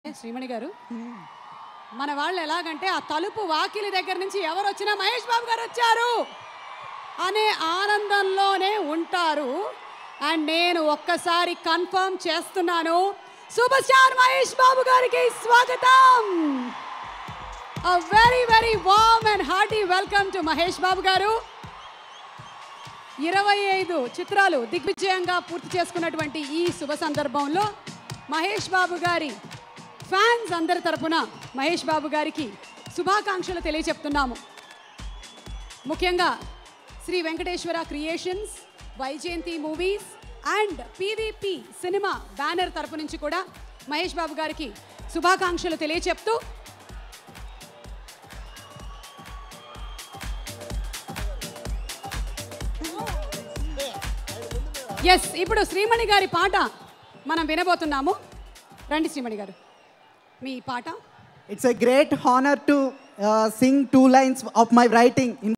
అంటే శ్రీమణి గారు మన వాళ్ళు ఎలాగంటే ఆ తలుపు వాకిలి దగ్గర నుంచి ఎవరు వచ్చినా మహేష్ బాబు గారు వచ్చారు అనే ఆనందంలోనే ఉంటారు అండ్ నేను ఒక్కసారి కన్ఫర్మ్ చేస్తున్నాను సూపర్ స్టార్ మహేష్ బాబు గారికి స్వాగతం very very warm and hearty welcome to Mahesh Babu గారు ఇరవై ఐదు చిత్రాలు దిగ్విజయంగా పూర్తి చేసుకున్నటువంటి ఈ శుభ సందర్భంలో మహేష్ బాబు గారి ఫ్యాన్స్ అందరి తరపున మహేష్ బాబు గారికి శుభాకాంక్షలు తెలియచెప్తున్నాము ముఖ్యంగా Sri Venkateswara Creations Vyjayanthi Movies and PVP Cinema banner తరపు నుంచి కూడా మహేష్ బాబు గారికి శుభాకాంక్షలు తెలియచెప్తూ ఎస్ ఇప్పుడు శ్రీమణి గారి పాట మనం వినబోతున్నాము రండి శ్రీమణి గారు మీ పాట It's a great honor to uh, sing two lines of my writing in